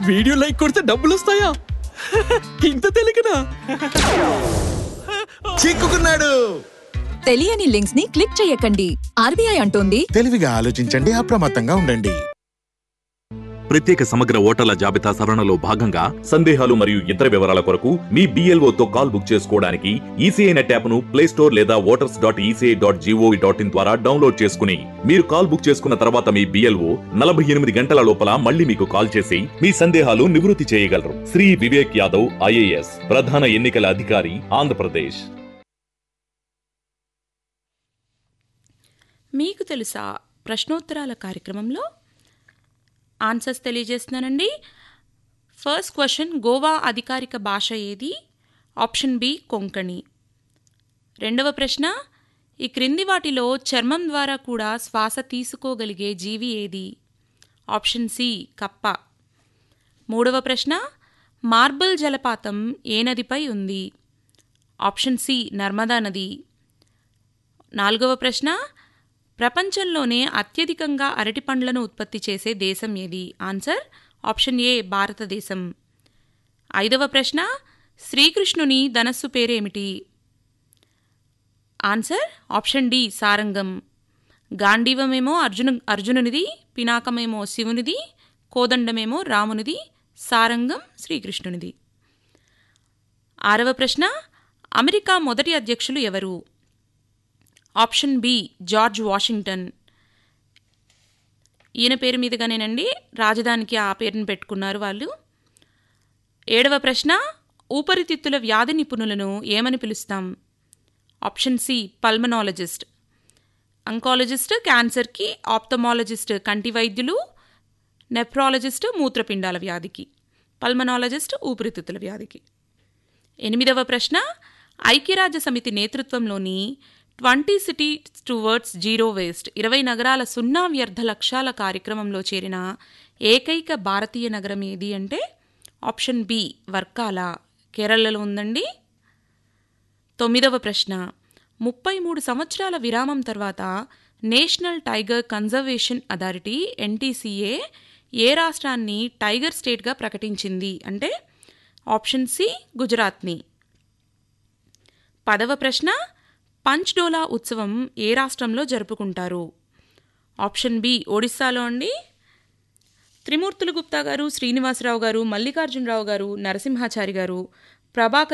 video like కొడితే డబ్బులు వస్తాయా ఇంత తెలియకనా చిక్కుకున్నాడు తెలియని లింక్స్ ని క్లిక్ చేయకండి ఆర్బీఐ అంటోంది తెలివిగా ఆలోచించండి అప్రమత్తంగా ఉండండి ప్రత్యేక సమగ్ర ఓటర్ల జాబితా సవరణలో భాగంగా సందేహాలు మరియు ఇతర వివరాల కొరకు మీ BLO తో కాల్ బుక్ చేసుకోవడానికి ఈసీఐ నెట్ యాప్ను ప్లే స్టోర్ లేదా voters dot ECI dot gov dot in ద్వారా డౌన్లోడ్ చేసుకుని మీరు కాల్ బుక్ చేసుకున్న తర్వాత మీ బిఎల్ఓ నలభై ఎనిమిది గంటల లోపల మళ్ళీ మీకు కాల్ చేసి మీ సందేహాలు నివృత్తి చేయగలరు శ్రీ వివేక్ యాదవ్ ఐఏఎస్ ప్రధాన ఎన్నికల అధికారి ఆంధ్రప్రదేశ్ మీకు తెలుసా ప్రశ్నోత్తరాల కార్యక్రమంలో ఆన్సర్స్ తెలియజేస్తున్నానండి ఫస్ట్ క్వశ్చన్ గోవా అధికారిక భాష ఏది ఆప్షన్ బి కొంకణి రెండవ ప్రశ్న ఈ క్రింది వాటిలో చర్మం ద్వారా కూడా శ్వాస తీసుకోగలిగే జీవి ఏది ఆప్షన్ సి కప్ప మూడవ ప్రశ్న మార్బుల్ జలపాతం ఏ నదిపై ఉంది ఆప్షన్ సి నర్మదా నది నాలుగవ ప్రశ్న ప్రపంచంలోనే అత్యధికంగా అరటి పండ్లను ఉత్పత్తి చేసే దేశం ఏది ఆన్సర్ ఆప్షన్ ఏ భారతదేశం ఐదవ ప్రశ్న శ్రీకృష్ణుని ధనస్సు పేరేమిటి ఆన్సర్ ఆప్షన్ డి సారంగం గాంధీవమేమో అర్జును అర్జునునిది పినాకమేమో శివునిది కోదండమేమో రామునిది సారంగం శ్రీకృష్ణునిది ఆరవ ప్రశ్న అమెరికా మొదటి అధ్యక్షులు ఎవరు ఆప్షన్ బి జార్జ్ వాషింగ్టన్ ఈయన పేరు మీదుగానేనండి రాజధానికి ఆ పేరును పెట్టుకున్నారు వాళ్ళు ఏడవ ప్రశ్న ఊపరితిత్తుల వ్యాధి నిపుణులను ఏమని పిలుస్తాం ఆప్షన్ సి పల్మనాలజిస్ట్ అంకాలజిస్ట్ క్యాన్సర్కి ఆప్థమాలజిస్ట్ కంటి వైద్యులు నెఫ్రాలజిస్ట్ మూత్రపిండాల వ్యాధికి పల్మనాలజిస్ట్ ఊపిరితిత్తుల వ్యాధికి ఎనిమిదవ ప్రశ్న ఐక్యరాజ్య సమితి నేతృత్వంలోని twenty city towards zero waste ఇరవై నగరాల సున్నా వ్యర్థ లక్ష్యాల కార్యక్రమంలో చేరిన ఏకైక భారతీయ నగరం ఏది అంటే ఆప్షన్ బి వర్కాల కేరళలో ఉందండి తొమ్మిదవ ప్రశ్న ముప్పై మూడు సంవత్సరాల విరామం తర్వాత national tiger conservation authority NTCA ఏ రాష్ట్రాన్ని టైగర్ స్టేట్గా ప్రకటించింది అంటే ఆప్షన్ సి గుజరాత్ని పదవ ప్రశ్న పంచ్డోలా ఉత్సవం ఏ రాష్ట్రంలో జరుపుకుంటారు ఆప్షన్ బి ఒడిస్సాలో అండి త్రిమూర్తులు గుప్తా గారు శ్రీనివాసరావు గారు మల్లికార్జునరావు గారు నరసింహాచారి గారు ప్రభాకర్